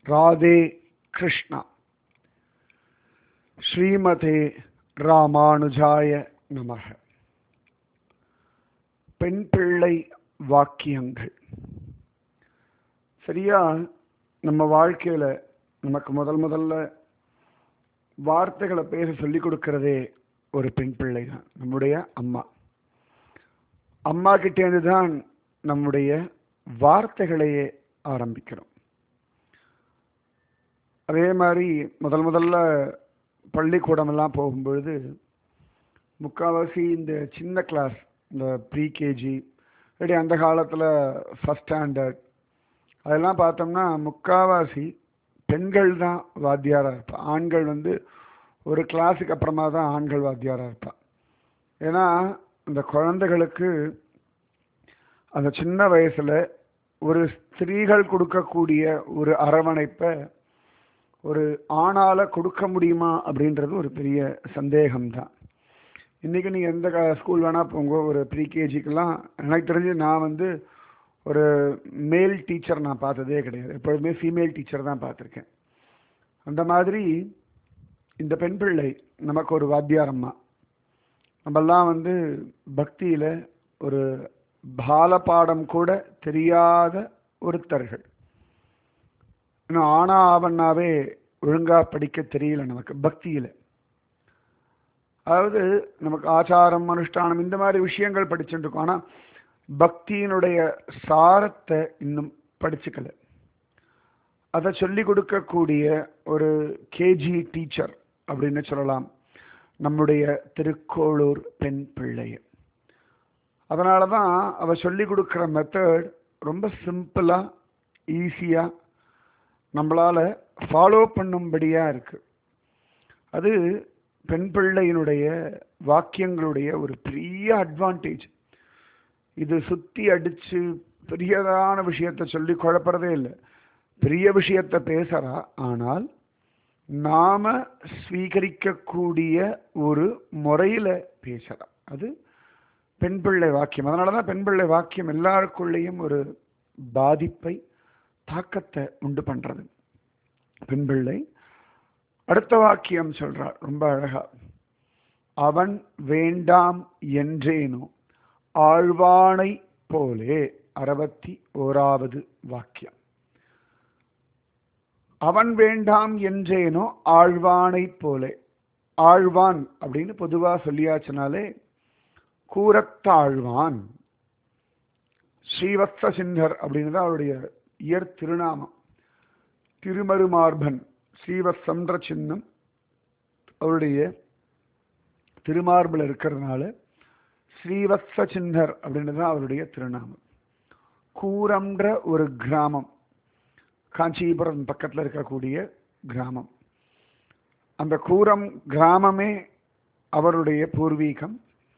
ராதே கிருஷ்ணா ஸ்ரீமதே ராமானுஜாய நமக பெண் பிள்ளை வாக்கியங்கள் சரியா நம்ம வாழ்க்கையில நமக்கு முதல் முதல்ல வார்த்தைகளை பேச சொல்லிக் கொடுக்கறதே ஒரு பெண் பிள்ளை தான் நம்முடைய அம்மா அம்மா கிட்டேருந்து தான் நம்முடைய வார்த்தைகளையே ஆரம்பிக்கிறோம் அதே மாதிரி முதல் முதல்ல பள்ளிக்கூடமெல்லாம் போகும்பொழுது முக்கால்வாசி இந்த சின்ன கிளாஸ் இந்த ப்ரீகேஜி இல்லாட்டி அந்த காலத்தில் ஃபஸ்ட் ஸ்டாண்டர்ட் அதெல்லாம் பார்த்தோம்னா முக்கால்வாசி பெண்கள் தான் வாத்தியாராக இருப்பா ஆண்கள் வந்து ஒரு கிளாஸுக்கு அப்புறமா தான் ஆண்கள் வாத்தியாராக இருப்பா ஏன்னா அந்த குழந்தைகளுக்கு அந்த சின்ன வயசில் ஒரு ஸ்திரீகள் கொடுக்கக்கூடிய ஒரு அரவணைப்பை ஒரு ஆணால் கொடுக்க முடியுமா அப்படின்றது ஒரு பெரிய சந்தேகம்தான் இன்றைக்கி நீங்கள் எந்த ஸ்கூல் வேணால் போங்க ஒரு ப்ரீகேஜிக்கெல்லாம் எனக்கு தெரிஞ்சு நான் வந்து ஒரு மேல் டீச்சர் நான் பார்த்ததே கிடையாது எப்பொழுதுமே ஃபீமேல் டீச்சர் தான் பார்த்துருக்கேன் அந்த மாதிரி இந்த பெண் பிள்ளை நமக்கு ஒரு வாத்தியாரம்மா நம்மெல்லாம் வந்து பக்தியில் ஒரு பாலபாடம் கூட தெரியாத ஒருத்தர்கள் இன்னும் ஆனா ஆவண்ணாவே ஒழுங்கா படிக்க தெரியல நமக்கு பக்தியில் அதாவது நமக்கு ஆச்சாரம் அனுஷ்டானம் இந்த மாதிரி விஷயங்கள் படிச்சுட்டு இருக்கோம் ஆனால் பக்தியினுடைய சாரத்தை இன்னும் படிச்சுக்கல அதை சொல்லி கொடுக்கக்கூடிய ஒரு கேஜி டீச்சர் அப்படின்னு சொல்லலாம் நம்முடைய திருக்கோளூர் பெண் பிள்ளை அதனால தான் அவ சொல்லி கொடுக்குற மெத்தட் ரொம்ப சிம்பிளாக ஈஸியாக நம்மளால் ஃபாலோ பண்ணும்படியாக இருக்குது அது பெண் பிள்ளையினுடைய வாக்கியங்களுடைய ஒரு பெரிய அட்வான்டேஜ் இது சுற்றி அடித்து பெரியதான விஷயத்தை சொல்லி குழப்பறதே இல்லை பெரிய விஷயத்தை பேசுகிறா ஆனால் நாம ஸ்வீகரிக்கக்கூடிய ஒரு முறையில் பேசுகிறா அது பெண் பிள்ளை வாக்கியம் அதனால தான் பெண் பிள்ளை வாக்கியம் எல்லாருக்குள்ளேயும் ஒரு பாதிப்பை தாக்கத்தை உண்டு பண்ணுறது பெண் பிள்ளை அடுத்த வாக்கியம் சொல்றார் ரொம்ப அழகா அவன் வேண்டாம் என்றேனோ ஆழ்வானை போலே அறுபத்தி ஓராவது வாக்கியம் அவன் வேண்டாம் என்றேனோ ஆழ்வானை போலே ஆழ்வான் அப்படின்னு பொதுவா சொல்லியாச்சுனாலே கூரத்தாழ்வான் ஸ்ரீவத்ச சிந்தர் அப்படின்னு தான் அவருடைய இயற் திருநாமம் திருமருமார்பன் ஸ்ரீவத்சன்ற சின்னம் அவருடைய திருமார்பில் இருக்கிறதுனால ஸ்ரீவத்ச சின்னர் அப்படின்னு தான் அவருடைய திருநாமம் கூரம்ன்ற ஒரு கிராமம் காஞ்சிபுரம் பக்கத்தில் இருக்கக்கூடிய கிராமம் அந்த கூரம் கிராமமே அவருடைய பூர்வீகம்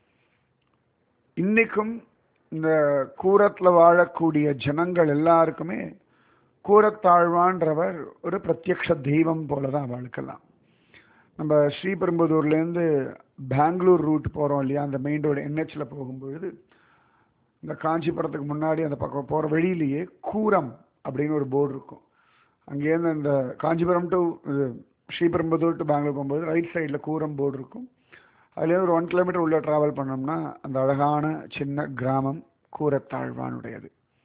இன்னைக்கும் இந்த கூரத்தில் வாழக்கூடிய ஜனங்கள் எல்லாருக்குமே கூரத்தாழ்வான்றவர் ஒரு பிரத்யக்ஷ தெய்வம் போல தான் வாழ்க்கலாம் நம்ம ஸ்ரீபெரும்புதூர்லேருந்து பெங்களூர் ரூட் போகிறோம் இல்லையா அந்த மெயின் ரோடு என்ஹெச்சில் போகும்பொழுது இந்த காஞ்சிபுரத்துக்கு முன்னாடி அந்த பக்கம் போகிற வழியிலேயே கூரம் அப்படின்னு ஒரு போர்டு இருக்கும் அங்கேருந்து அந்த காஞ்சிபுரம் டு இது ஸ்ரீபெரும்புதூர் டு பெங்களூர் போகும்போது ரைட் சைடில் கூரம் போர்டு இருக்கும் அதுலேருந்து ஒரு ஒன் கிலோமீட்டர் உள்ளே ட்ராவல் பண்ணோம்னா அந்த அழகான சின்ன கிராமம் கூரத்தாழ்வானுடையது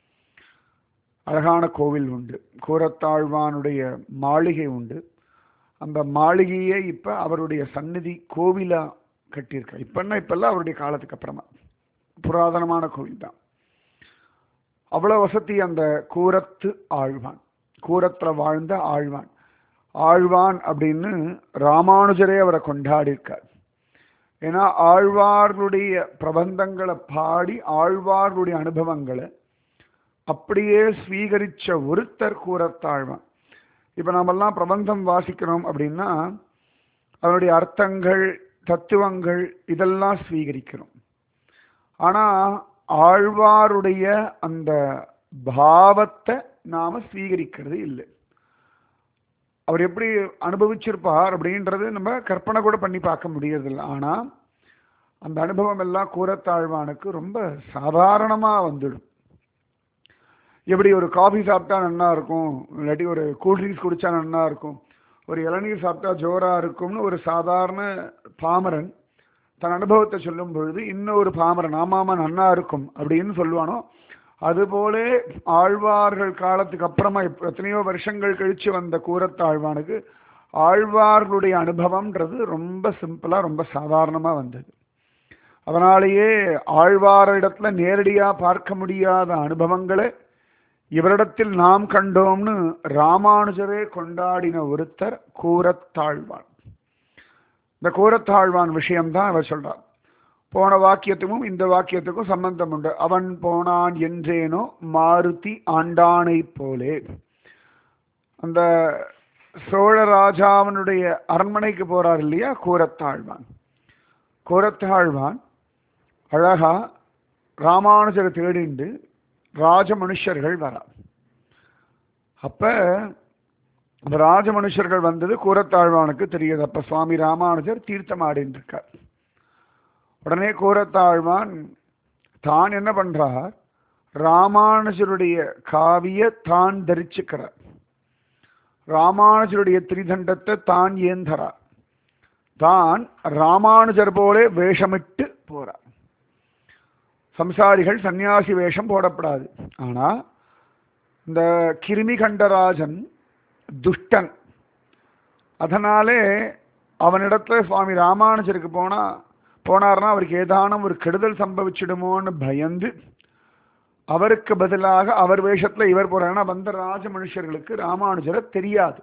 அழகான கோவில் உண்டு கூரத்தாழ்வானுடைய மாளிகை உண்டு அந்த மாளிகையே இப்போ அவருடைய சந்நிதி கோவிலாக கட்டியிருக்கார் இப்போன்னா இப்போல்லாம் அவருடைய காலத்துக்கு அப்புறமா புராதனமான கோவில் தான் அவ்வளோ வசதி அந்த கூரத்து ஆழ்வான் கூரத்தில் வாழ்ந்த ஆழ்வான் ஆழ்வான் அப்படின்னு ராமானுஜரே அவரை கொண்டாடியிருக்கார் ஏன்னா ஆழ்வார்களுடைய பிரபந்தங்களை பாடி ஆழ்வார்களுடைய அனுபவங்களை அப்படியே ஸ்வீகரிச்ச ஒருத்தர் கூறத்தாழ்வான் இப்போ நாமெல்லாம் பிரபந்தம் வாசிக்கிறோம் அப்படின்னா அதனுடைய அர்த்தங்கள் தத்துவங்கள் இதெல்லாம் ஸ்வீகரிக்கிறோம் ஆனால் ஆழ்வாருடைய அந்த பாவத்தை நாம ஸ்வீகரிக்கிறது இல்லை அவர் எப்படி அனுபவிச்சிருப்பார் அப்படின்றது நம்ம கற்பனை கூட பண்ணி பார்க்க முடியறதில்ல ஆனால் அந்த அனுபவம் எல்லாம் கூறத்தாழ்வானுக்கு ரொம்ப சாதாரணமாக வந்துடும் எப்படி ஒரு காஃபி சாப்பிட்டா நல்லா இருக்கும் இல்லாட்டி ஒரு கூல்ட்ரிங்க்ஸ் குடிச்சா நல்லா இருக்கும் ஒரு இளநீர் சாப்பிட்டா ஜோரா இருக்கும்னு ஒரு சாதாரண பாமரன் தன் அனுபவத்தை சொல்லும் பொழுது இன்னொரு பாமரன் ஆமாமா நன்னா இருக்கும் அப்படின்னு சொல்லுவானோ அதுபோல ஆழ்வார்கள் காலத்துக்கு அப்புறமா இப்ப எத்தனையோ வருஷங்கள் கழிச்சு வந்த கூரத்தாழ்வானுக்கு ஆழ்வார்களுடைய அனுபவம்ன்றது ரொம்ப சிம்பிளா ரொம்ப சாதாரணமா வந்தது அதனாலேயே ஆழ்வாரிடத்துல நேரடியா பார்க்க முடியாத அனுபவங்களை இவரிடத்தில் நாம் கண்டோம்னு ராமானுஜரே கொண்டாடின ஒருத்தர் கூரத்தாழ்வான் இந்த கூரத்தாழ்வான் விஷயம்தான் அவர் சொல்றார் போன வாக்கியத்துக்கும் இந்த வாக்கியத்துக்கும் சம்பந்தம் உண்டு அவன் போனான் என்றேனோ மாருதி ஆண்டானை போலே அந்த சோழ ராஜாவனுடைய அரண்மனைக்கு போறார் இல்லையா கூரத்தாழ்வான் கூரத்தாழ்வான் அழகா ராமானுஜரை தேடிண்டு ராஜ மனுஷர்கள் வரா அப்ப அந்த ராஜ மனுஷர்கள் வந்தது கூரத்தாழ்வானுக்கு தெரியுது அப்ப சுவாமி ராமானுஜர் தீர்த்தம் ஆடின்னு இருக்கார் உடனே கூரத்தாழ்வான் தான் என்ன பண்றார் ராமானுஜருடைய காவிய தான் தரிச்சுக்கிறார் ராமானுஜருடைய திரிதண்டத்தை தான் ஏந்தறார் தான் ராமானுஜர் போல வேஷமிட்டு போறார் சம்சாரிகள் சன்னியாசி வேஷம் போடப்படாது ஆனா இந்த கிருமி கண்டராஜன் துஷ்டன் அதனாலே அவனிடத்துல சுவாமி ராமானுஜருக்கு போனா போனார்னா அவருக்கு ஏதானும் ஒரு கெடுதல் சம்பவிச்சிடுமோன்னு பயந்து அவருக்கு பதிலாக அவர் வேஷத்துல இவர் போறார் வந்த ராஜ மனுஷர்களுக்கு ராமானுஜரை தெரியாது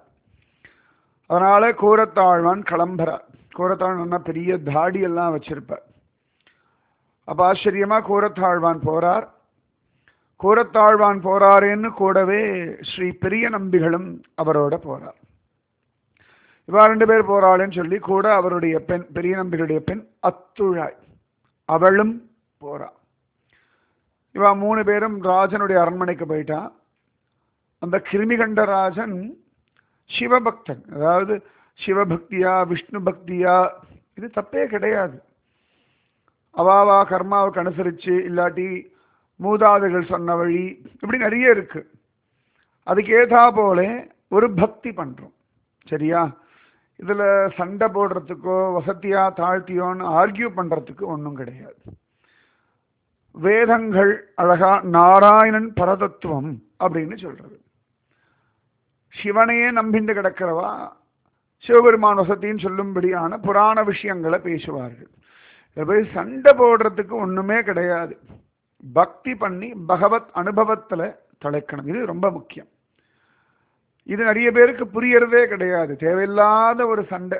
அதனால கூரத்தாழ்வான் கிளம்புறார் கூரத்தாழ்வான் பெரிய தாடி எல்லாம் வச்சிருப்பார் அப்ப ஆச்சரியமா கூரத்தாழ்வான் போறார் கூரத்தாழ்வான் போறாரேன்னு கூடவே ஸ்ரீ பெரிய நம்பிகளும் அவரோட போறார் இவா ரெண்டு பேர் போறாளேன்னு சொல்லி கூட அவருடைய பெண் பெரிய நம்பிகளுடைய பெண் அத்துழாய் அவளும் போறா இவா மூணு பேரும் ராஜனுடைய அரண்மனைக்கு போயிட்டா அந்த கிருமிகண்ட ராஜன் சிவபக்தன் அதாவது சிவபக்தியா விஷ்ணு பக்தியா இது தப்பே கிடையாது அவாவா கர்மாவுக்கு அனுசரிச்சு இல்லாட்டி மூதாதைகள் சொன்ன வழி இப்படி நிறைய இருக்கு அதுக்கு ஏதா போல ஒரு பக்தி பண்றோம் சரியா இதுல சண்டை போடுறதுக்கோ வசதியா தாழ்த்தியோன்னு ஆர்கியூ பண்றதுக்கு ஒன்றும் கிடையாது வேதங்கள் அழகா நாராயணன் பரதத்துவம் அப்படின்னு சொல்றது சிவனையே நம்பிண்டு கிடக்கிறவா சிவபெருமான் வசத்தின்னு சொல்லும்படியான புராண விஷயங்களை பேசுவார்கள் இதில் போய் சண்டை போடுறதுக்கு ஒண்ணுமே கிடையாது பக்தி பண்ணி பகவத் அனுபவத்துல தலைக்கணும் இது ரொம்ப முக்கியம் இது நிறைய பேருக்கு புரியறதே கிடையாது தேவையில்லாத ஒரு சண்டை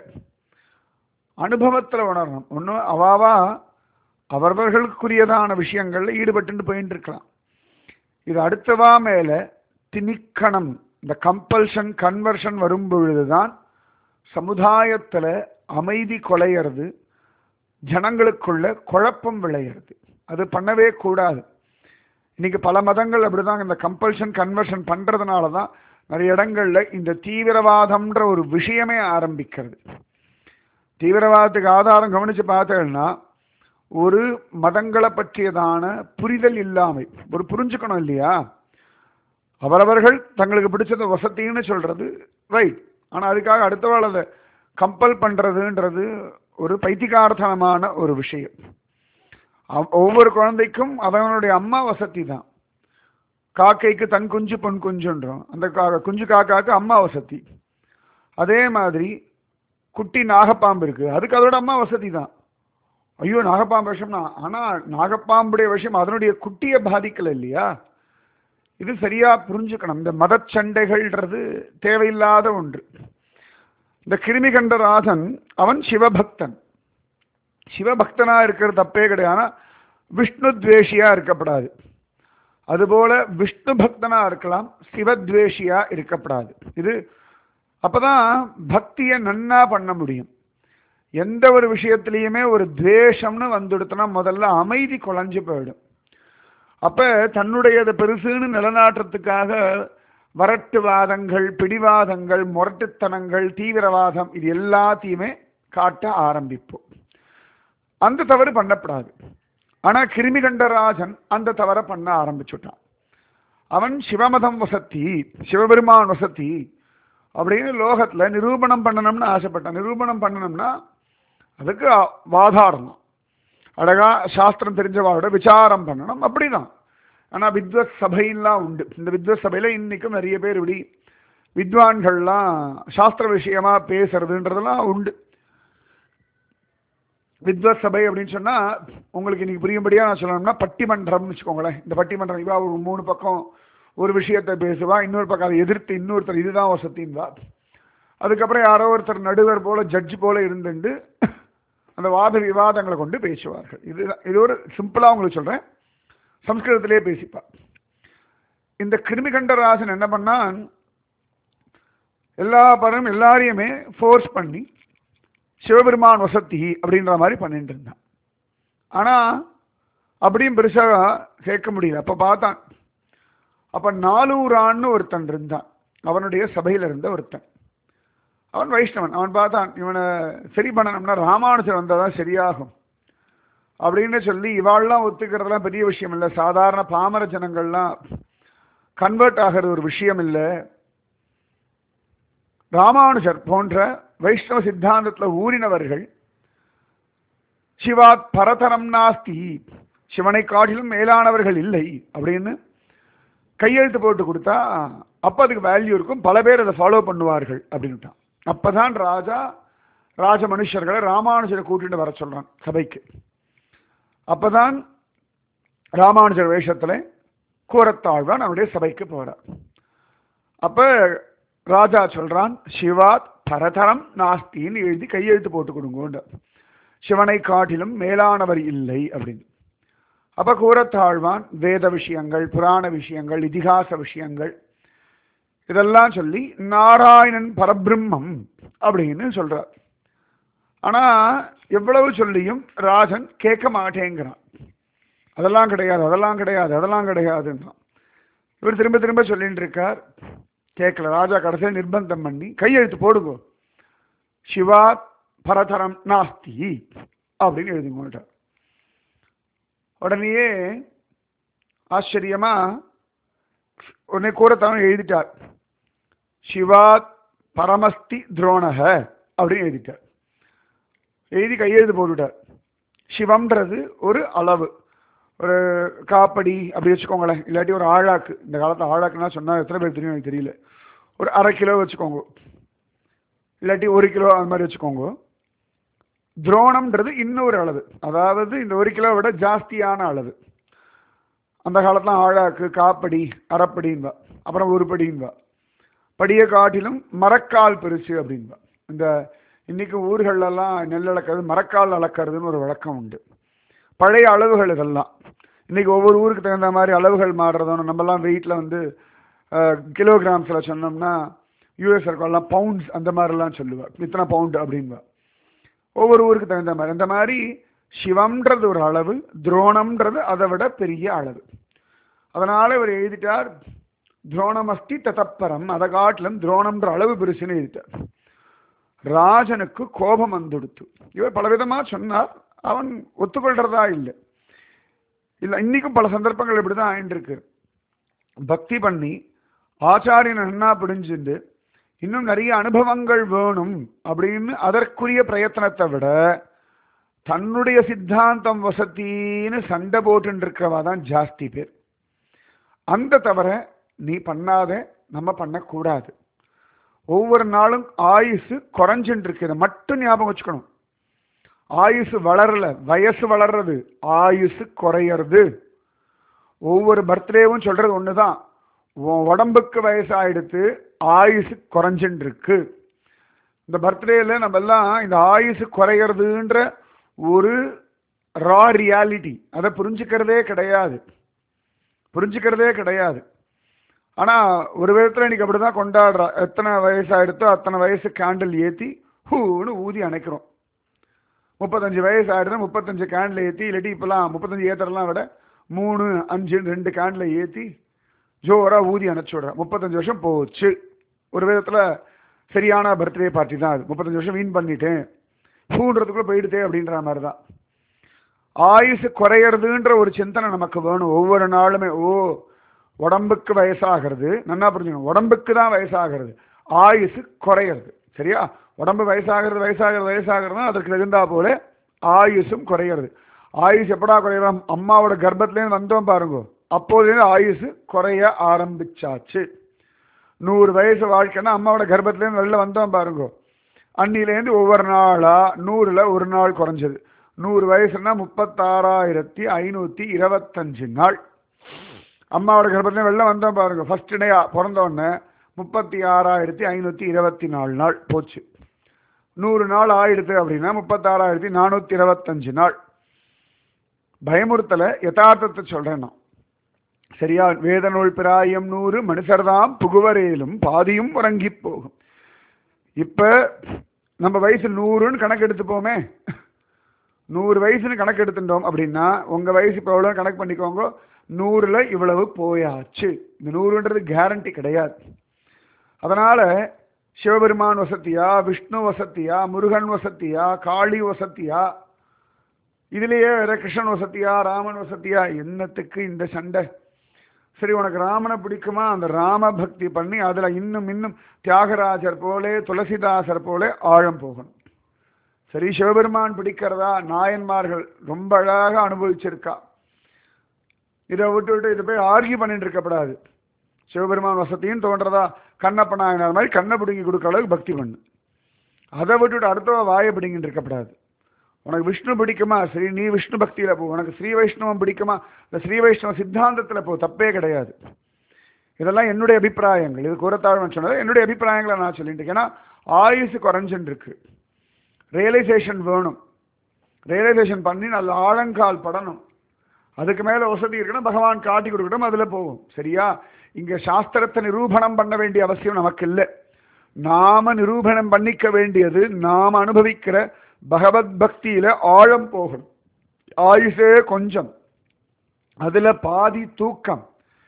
அனுபவத்துல உணரணும் ஒன்றும் அவாவா அவரவர்களுக்குரியதான விஷயங்கள்ல ஈடுபட்டு போயிட்டு இருக்கலாம் இது அடுத்தவா மேல திணிக்கணும் இந்த கம்பல்ஷன் கன்வர்ஷன் வரும் பொழுதுதான் சமுதாயத்துல அமைதி கொலையிறது ஜனங்களுக்குள்ள குழப்பம் விளையிறது அது பண்ணவே கூடாது இன்னைக்கு பல மதங்கள் அப்படிதான் இந்த கம்பல்ஷன் கன்வர்ஷன் பண்றதுனால தான் நிறைய இடங்கள்ல இந்த தீவிரவாதம்ன்ற ஒரு விஷயமே ஆரம்பிக்கிறது தீவிரவாதத்துக்கு ஆதாரம் கவனிச்சு பார்த்தேன்னா ஒரு மதங்களை பற்றியதான புரிதல் இல்லாமை ஒரு புரிஞ்சுக்கணும் இல்லையா அவரவர்கள் தங்களுக்கு பிடிச்சத வசதின்னு சொல்றது ரைட் ஆனா அதுக்காக அடுத்தவாள் அதை கம்பல் பண்றதுன்றது ஒரு பைத்திகார்த்தனமான ஒரு விஷயம் அவ்- ஒவ்வொரு குழந்தைக்கும் அவனுடைய அம்மா வசதி தான் காக்கைக்கு தன் குஞ்சு பொன் குஞ்சுன்றோம் அந்த கா- குஞ்சு காக்காக்கு அம்மா வசதி அதே மாதிரி குட்டி நாகப்பாம்பு இருக்கு அதுக்கு அதோட அம்மா வசதி தான் ஐயோ நாகப்பாம்பு விஷம்னா ஆனா நாகப்பாம்புடைய விஷயம் அதனுடைய குட்டியை பாதிக்கல இல்லையா இது சரியா புரிஞ்சுக்கணும் இந்த மதச் சண்டைகள்ன்றது தேவையில்லாத ஒன்று இந்த கிருமிகண்ட ராஜன் அவன் சிவபக்தன் சிவபக்தனா இருக்கிறது தப்பே கிடையாது ஆனா விஷ்ணு துவேஷியா இருக்கப்படாது அதுபோல விஷ்ணு பக்தனா இருக்கலாம் சிவத்வேஷியா இருக்கப்படாது இது அப்பதான் பக்தியை நன்னா பண்ண முடியும் எந்த ஒரு விஷயத்திலையுமே ஒரு துவேஷம்னு வந்துடுத்துனா முதல்ல அமைதி குலைஞ்சு போயிடும் அப்ப தன்னுடையது பெருசுன்னு நிலநாட்டுறதுக்காக வரட்டுவாதங்கள் பிடிவாதங்கள் முரட்டுத்தனங்கள் தீவிரவாதம் இது எல்லாத்தையுமே காட்ட ஆரம்பிப்போம் அந்த தவறு பண்ணப்படாது ஆனா கிருமிகண்டராஜன் அந்த தவறை பண்ண ஆரம்பிச்சுட்டான் அவன் சிவமதம் வசத்தி சிவபெருமான் வசத்தி அப்படின்னு லோகத்துல நிரூபணம் பண்ணணும்னு ஆசைப்பட்டான் நிரூபணம் பண்ணணும்னா அதுக்கு வாதாடணும் அழகா சாஸ்திரம் தெரிஞ்சவாவோட விசாரம் பண்ணணும் அப்படிதான் ஆனா வித்வத் சபையெல்லாம் உண்டு இந்த வித்வத் சபையில இன்னைக்கும் நிறைய பேர் இப்படி வித்வான்கள்லாம் சாஸ்திர விஷயமா பேசுறதுன்றதெல்லாம் உண்டு வித்வத் சபை அப்படின்னு சொன்னா உங்களுக்கு இன்னைக்கு புரியும்படியா நான் சொல்லணும்னா பட்டிமன்றம்னு வச்சுக்கோங்களேன் இந்த பட்டிமன்றம் இவா ஒரு மூணு பக்கம் ஒரு விஷயத்தை பேசுவா இன்னொரு பக்கம் அதை எதிர்த்து இன்னொருத்தர் இதுதான் வசத்தின்வா அதுக்கப்புறம் யாரோ ஒருத்தர் நடுவர் போல ஜட்ஜ் போல இருந்துட்டு அந்த வாத விவாதங்களை கொண்டு பேசுவார்கள் இது இது ஒரு சிம்பிளா உங்களுக்கு சொல்றேன் சம்ஸ்கிருதத்திலே பேசிப்பா இந்த கிருமிகண்டராசன் என்ன பண்ணான் எல்லா படம் எல்லாரையுமே ஃபோர்ஸ் பண்ணி சிவபெருமான் வசத்தி அப்படின்ற மாதிரி பண்ணிட்டு இருந்தான் ஆனா அப்படியும் பெருசா கேட்க முடியல அப்ப பார்த்தான் அப்ப நாலூரான்னு ஒருத்தன் இருந்தான் அவனுடைய சபையில இருந்த ஒருத்தன் அவன் வைஷ்ணவன் அவன் பார்த்தான் இவனை சரி பண்ணணும்னா ராமானுஜர் வந்தாதான் சரியாகும் அப்படின்னு சொல்லி இவாள்லாம் ஒத்துக்கிறதுலாம் பெரிய விஷயம் இல்லை சாதாரண பாமர ஜனங்கள்லாம் கன்வெர்ட் ஆகிறது ஒரு விஷயம் இல்லை ராமானுஜர் போன்ற வைஷ்ணவ சித்தாந்தத்தில் ஊறினவர்கள் சிவாத் பரதரம் நாஸ்தி சிவனை காட்டிலும் மேலானவர்கள் இல்லை அப்படின்னு கையெழுத்து போட்டு கொடுத்தா அப்போ அதுக்கு வேல்யூ இருக்கும் பல பேர் அதை ஃபாலோ பண்ணுவார்கள் அப்படின்ட்டான் அப்பதான் ராஜா ராஜ மனுஷர்களை ராமானுஜரை கூட்டிட்டு வர சொல்றான் சபைக்கு அப்பதான் ராமானுஜர் வேஷத்துல கூரத்தாழ்வான் அவனுடைய சபைக்கு போறார் அப்ப ராஜா சொல்றான் சிவாத் பரதரம் நாஸ்தின்னு எழுதி கையெழுத்து போட்டு கொடுங்க சிவனை காட்டிலும் மேலானவர் இல்லை அப்படின்னு அப்ப கூரத்தாழ்வான் வேத விஷயங்கள் புராண விஷயங்கள் இதிகாச விஷயங்கள் இதெல்லாம் சொல்லி நாராயணன் பரபிரம்மம் அப்படின்னு சொல்றார் ஆனா எவ்வளவு சொல்லியும் ராஜன் கேட்க மாட்டேங்கிறான் அதெல்லாம் கிடையாது அதெல்லாம் கிடையாது அதெல்லாம் கிடையாதுன்றான் இவர் திரும்ப திரும்ப சொல்லிட்டு இருக்கார் கேட்கல ராஜா கடைசியில் நிர்பந்தம் பண்ணி கையெழுத்து போடுங்க சிவா பரதரம் நாஸ்தி அப்படின்னு எழுதி போட்டார் உடனேயே ஆச்சரியமா உடனே கூறத்தவன் எழுதிட்டார் சிவாத் பரமஸ்தி துரோணக அப்படின்னு எழுதிட்டார் எழுதி கையெழுத்து போட்டுட்டார் சிவம்ன்றது ஒரு அளவு ஒரு காப்படி அப்படி வச்சுக்கோங்களேன் இல்லாட்டி ஒரு ஆழாக்கு இந்த காலத்தில் ஆழாக்குன்னா சொன்னால் எத்தனை பேர் தெரியும் எனக்கு தெரியல ஒரு அரை கிலோ வச்சுக்கோங்க இல்லாட்டி ஒரு கிலோ அந்த மாதிரி வச்சுக்கோங்க துரோணம்ன்றது இன்னொரு அளவு அதாவது இந்த ஒரு கிலோ விட ஜாஸ்தியான அளவு அந்த காலத்துல ஆழாக்கு காப்படி அரைப்படின்பா அப்புறம் ஒரு படின்பா படியை காட்டிலும் மரக்கால் பெருசு அப்படின்பா இந்த இன்னைக்கு ஊர்களெல்லாம் நெல் அளக்கிறது மரக்கால் அளக்கிறதுன்னு ஒரு வழக்கம் உண்டு பழைய அளவுகள் இதெல்லாம் இன்னைக்கு ஒவ்வொரு ஊருக்கு தகுந்த மாதிரி அளவுகள் மாறுறதும் நம்மலாம் வெயிட்டில் வந்து கிலோகிராம்ஸில் சொன்னோம்னா யூஎஸ் இருக்கெல்லாம் பவுண்ட்ஸ் அந்த மாதிரிலாம் சொல்லுவாள் இத்தனை பவுண்டு அப்படின்பா ஒவ்வொரு ஊருக்கு தகுந்த மாதிரி அந்த மாதிரி சிவம்ன்றது ஒரு அளவு துரோணம்ன்றது அதை விட பெரிய அளவு அதனால இவர் எழுதிட்டார் துரோணமஸ்தி ததப்பரம் அதை காட்டிலும் துரோணம்ன்ற அளவு பெருசுன்னு எழுதிட்டார் ராஜனுக்கு கோபம் வந்துடுத்து இவர் பலவிதமா சொன்னார் அவன் ஒத்துக்கொள்றதா இல்லை இல்லை இன்னைக்கும் பல சந்தர்ப்பங்கள் இப்படிதான் ஆயிட்டு இருக்கு பக்தி பண்ணி ஆச்சாரியன் நன்னா பிடிஞ்சுண்டு இன்னும் நிறைய அனுபவங்கள் வேணும் அப்படின்னு அதற்குரிய பிரயத்தனத்தை விட தன்னுடைய சித்தாந்தம் வசத்தின்னு சண்டை போட்டு இருக்கிறவா தான் ஜாஸ்தி பேர் அந்த தவிர நீ பண்ணாத நம்ம பண்ணக்கூடாது ஒவ்வொரு நாளும் ஆயுசு குறைஞ்சுட்டு இருக்கு இதை மட்டும் ஞாபகம் வச்சுக்கணும் ஆயுசு வளரல வயசு வளர்றது ஆயுசு குறையறது ஒவ்வொரு பர்த்டேவும் சொல்றது ஒண்ணுதான் உன் உடம்புக்கு வயசாயிடுத்து ஆயுசு குறைஞ்சுட்டு இருக்கு இந்த பர்த்டேல நம்ம எல்லாம் இந்த ஆயுசு குறையறதுன்ற ஒரு ரா ரியாலிட்டி அதை புரிஞ்சுக்கிறதே கிடையாது புரிஞ்சுக்கிறதே கிடையாது ஆனா ஒரு விதத்துல இன்னைக்கு அப்படிதான் கொண்டாடுறா எத்தனை வயசாயிடுத்தோ அத்தனை வயசு கேண்டில் ஏத்தி ஹூன்னு ஊதி அணைக்கிறோம் முப்பத்தஞ்சு வயசு ஆயிடுது முப்பத்தஞ்சு கேண்டில் ஏற்றி இல்லாட்டி இப்போலாம் முப்பத்தஞ்சு ஏத்தரெல்லாம் விட மூணு அஞ்சு ரெண்டு கேண்டில் ஏற்றி ஜோராக ஊதி அணைச்சி விடுறேன் முப்பத்தஞ்சு வருஷம் போச்சு ஒரு விதத்தில் சரியான பர்த்டே பார்ட்டி தான் அது முப்பத்தஞ்சு வருஷம் வீண் பண்ணிட்டேன் பூன்றதுக்குள்ளே போயிடுதே அப்படின்ற மாதிரி தான் ஆயுசு குறையிறதுன்ற ஒரு சிந்தனை நமக்கு வேணும் ஒவ்வொரு நாளுமே ஓ உடம்புக்கு வயசாகிறது நன்னா புரிஞ்சுக்கணும் உடம்புக்கு தான் வயசாகிறது ஆயுசு குறையிறது சரியா உடம்பு வயசாகிறது வயசாகிறது வயசாகிறதுனா அதற்கு தகுந்தா போல ஆயுசும் குறையிறது ஆயுஸ் எப்படா குறையிறோம் அம்மாவோட கர்ப்பத்துலேருந்து வந்தோம் பாருங்க அப்போதுலேருந்து ஆயுசு குறைய ஆரம்பிச்சாச்சு நூறு வயசு வாழ்க்கைன்னா அம்மாவோட கர்ப்பத்துலேருந்து வெளில வந்தோம் பாருங்க அன்னிலேருந்து ஒவ்வொரு நாளா நூறுல ஒரு நாள் குறைஞ்சது நூறு வயசுனா முப்பத்தாறாயிரத்தி ஐநூத்தி இருபத்தஞ்சு நாள் அம்மாவோட கர்ப்பத்துல வெளில வந்தோம் பாருங்க ஃபர்ஸ்ட் டே பிறந்த உடனே முப்பத்தி ஆறாயிரத்தி ஐநூத்தி இருபத்தி நாலு நாள் போச்சு நூறு நாள் ஆயிடுது அப்படின்னா முப்பத்தாறாயிரத்தி நானூத்தி இருபத்தஞ்சு நாள் பயமுறுத்தல யதார்த்தத்தை சொல்றேன் நான் சரியா வேத நூல் பிராயம் நூறு மனுஷர்தாம் புகுவரேலும் பாதியும் உறங்கி போகும் இப்ப நம்ம வயசு நூறுன்னு கணக்கு எடுத்துப்போமே நூறு வயசுன்னு கணக்கு எடுத்துட்டோம் அப்படின்னா உங்க வயசு இப்போ எவ்வளோ கணக்கு பண்ணிக்கோங்க நூறுல இவ்வளவு போயாச்சு இந்த நூறுன்றது கேரண்டி கிடையாது அதனால சிவபெருமான் வசத்தியா விஷ்ணு வசத்தியா முருகன் வசத்தியா காளி வசத்தியா இதுலயே வேற கிருஷ்ணன் வசத்தியா ராமன் வசத்தியா என்னத்துக்கு இந்த சண்டை சரி உனக்கு ராமனை பிடிக்குமா அந்த ராம பக்தி பண்ணி அதுல இன்னும் இன்னும் தியாகராஜர் போலே துளசிதாசர் போலே ஆழம் போகணும் சரி சிவபெருமான் பிடிக்கிறதா நாயன்மார்கள் ரொம்ப அழகாக அனுபவிச்சிருக்கா இதை விட்டு விட்டு இதை போய் ஆர்கியூ பண்ணிட்டு இருக்கப்படாது சிவபெருமான் வசதியும் தோன்றதா கண்ணப்ப நாயனார் மாதிரி கண்ணை பிடுங்கி கொடுக்குற அளவுக்கு பக்தி பண்ணு அதை விட்டுட்டு அடுத்தவ வாயை பிடிங்கிட்டு இருக்கப்படாது உனக்கு விஷ்ணு பிடிக்குமா சரி நீ விஷ்ணு பக்தியில போ உனக்கு ஸ்ரீ வைஷ்ணவம் பிடிக்குமா இந்த ஸ்ரீ வைஷ்ணவ சித்தாந்தத்துல போ தப்பே கிடையாது இதெல்லாம் என்னுடைய அபிப்பிராயங்கள் இது கூறத்தாழ்வன் சொன்னது என்னுடைய அபிப்பிராயங்களை நான் சொல்லிட்டு இருக்கேன் ஏன்னா ஆயுசு குறைஞ்சுட்டு இருக்கு ரியலைசேஷன் வேணும் ரியலைசேஷன் பண்ணி நல்ல ஆழங்கால் படணும் அதுக்கு மேல வசதி இருக்குன்னா பகவான் காட்டி கொடுக்கட்டும் அதுல போகும் சரியா இங்க சாஸ்திரத்தை நிரூபணம் பண்ண வேண்டிய அவசியம் நமக்கு இல்லை நாம நிரூபணம் பண்ணிக்க வேண்டியது நாம அனுபவிக்கிற பகவத் பக்தியில ஆழம் போகணும் ஆயுசே கொஞ்சம் அதுல பாதி தூக்கம்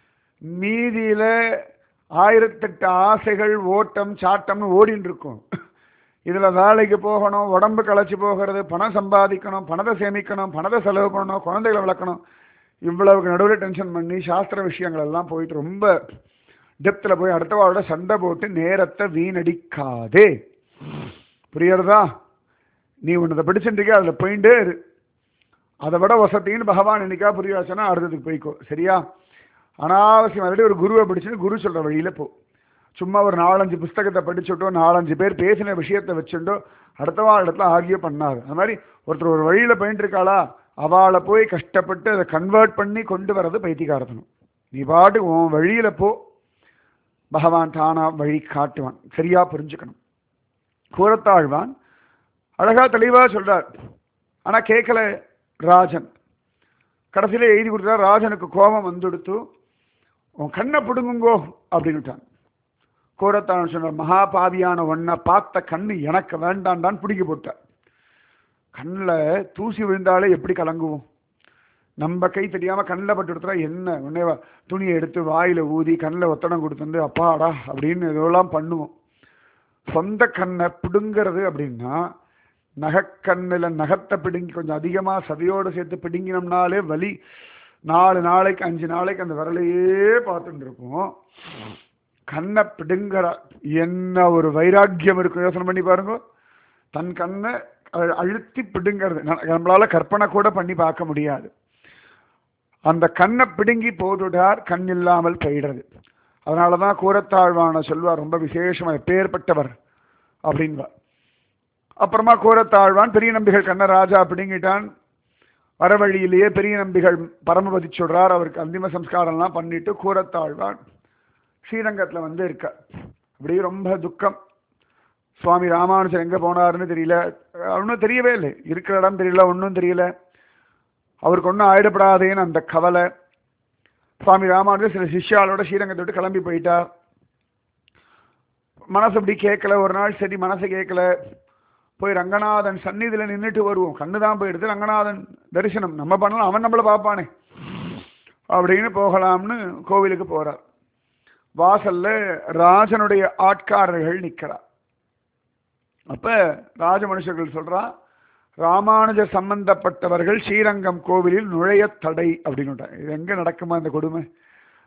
மீதியில ஆயிரத்தெட்டு ஆசைகள் ஓட்டம் சாட்டம்னு ஓடின்னு இருக்கும் இதுல வேலைக்கு போகணும் உடம்பு களைச்சு போகிறது பணம் சம்பாதிக்கணும் பணத்தை சேமிக்கணும் பணத்தை செலவு பண்ணணும் குழந்தைகளை வளர்க்கணும் இவ்வளவுக்கு நடுவில் டென்ஷன் பண்ணி சாஸ்திர விஷயங்கள் எல்லாம் போயிட்டு ரொம்ப டெப்த்தில் போய் அடுத்தவாளோட சண்டை போட்டு நேரத்தை வீணடிக்காதே புரியறதா நீ உன்னதை பிடிச்சிருக்க அதில் போயிட்டே இரு அதை விட வசத்தின்னு பகவான் என்னைக்கா புரிய வச்சனா அடுத்ததுக்கு போய்க்கோ சரியா அனாவசியம் ஆல்ரெடி ஒரு குருவை பிடிச்சிட்டு குரு சொல்ற வழியில போ சும்மா ஒரு நாலஞ்சு புஸ்தகத்தை படிச்சுட்டோ நாலஞ்சு பேர் பேசின விஷயத்தை வச்சுட்டோ அடுத்தவா இடத்துல ஆகிய பண்ணாது அது மாதிரி ஒருத்தர் ஒரு வழியில போயிட்டு இருக்காளா அவளை போய் கஷ்டப்பட்டு அதை கன்வெர்ட் பண்ணி கொண்டு வர்றது பைத்தியக்காரத்தனம் நீ பாட்டு உன் வழியில போ பகவான் தானா வழி காட்டுவான் சரியா புரிஞ்சுக்கணும் கூறத்தாழ்வான் அழகா தெளிவா சொல்றார் ஆனா கேட்கல ராஜன் கடைசியில எழுதி கொடுத்தார் ராஜனுக்கு கோபம் வந்துடுத்து உன் கண்ணை பிடுங்குங்கோ அப்படின்னுட்டான் கோரத்தான் சொன்னார் மகாபாவியான ஒன்ன பார்த்த கண்ணு எனக்கு வேண்டாண்டான்னு பிடிக்க போட்டார் கண்ணில் தூசி விழுந்தாலே எப்படி கலங்குவோம் நம்ம கை தெரியாம கண்ணில் பட்டு எடுத்துட்டா என்ன உடனே வா- துணியை எடுத்து வாயில ஊதி கண்ணில் ஒத்தடம் கொடுத்துட்டு அப்பாடா அப்படின்னு இதெல்லாம் பண்ணுவோம் சொந்த கண்ணை பிடுங்கிறது அப்படின்னா நகைக்கண்ணில் நகத்தை பிடுங்கி கொஞ்சம் அதிகமாக சதையோடு சேர்த்து பிடுங்கினோம்னாலே வலி நாலு நாளைக்கு அஞ்சு நாளைக்கு அந்த விரலையே பார்த்துட்டு இருப்போம் கண்ணை பிடுங்குற என்ன ஒரு வைராக்கியம் இருக்கும் யோசனை பண்ணி பாருங்க தன் கண்ணை அழு- அழுத்தி பிடுங்கிறது ந- நம்மளால கற்பனை கூட பண்ணி பார்க்க முடியாது அந்த கண்ணை பிடுங்கி போட்டுட்டார் கண் இல்லாமல் போயிடுறது அதனால தான் கூரத்தாழ்வான சொல்வார் ரொம்ப விசேஷமா எப்பேற்பட்டவர் அப்படின்வா அப்புறமா கூரத்தாழ்வான் பெரிய நம்பிகள் கண்ண ராஜா பிடுங்கிட்டான் வர வழியிலேயே பெரிய நம்பிகள் பரமபதி சொல்றார் அவருக்கு அந்திம சம்ஸ்காரம்லாம் பண்ணிட்டு கூரத்தாழ்வான் ஸ்ரீரங்கத்துல வந்து இருக்க அப்படியே ரொம்ப துக்கம் சுவாமி ராமானுஜர் எங்க போனாருன்னு தெரியல ஒன்றும் தெரியவே இல்லை இருக்கிற இடம் தெரியல ஒன்றும் தெரியல அவருக்கு ஒன்றும் ஆயிடப்படாதேன்னு அந்த கவலை சுவாமி ராமானுஜர் சில சிஷ்யாலோட ஸ்ரீரங்கத்தை விட்டு கிளம்பி போயிட்டார் மனசு அப்படி கேட்கல ஒரு நாள் சரி மனசு கேட்கல போய் ரங்கநாதன் சந்நிதியில நின்றுட்டு வருவோம் கண்ணு தான் போயிடுது ரங்கநாதன் தரிசனம் நம்ம பண்ணலாம் அவன் நம்மளை பார்ப்பானே அப்படின்னு போகலாம்னு கோவிலுக்கு போறார் வாசல்ல ராஜனுடைய ஆட்காரர்கள் நிக்கிறா அப்ப ராஜ மனுஷர்கள் சொல்றா ராமானுஜ சம்பந்தப்பட்டவர்கள் ஸ்ரீரங்கம் கோவிலில் நுழைய தடை அப்படின்னு இது எங்க நடக்குமா இந்த கொடுமை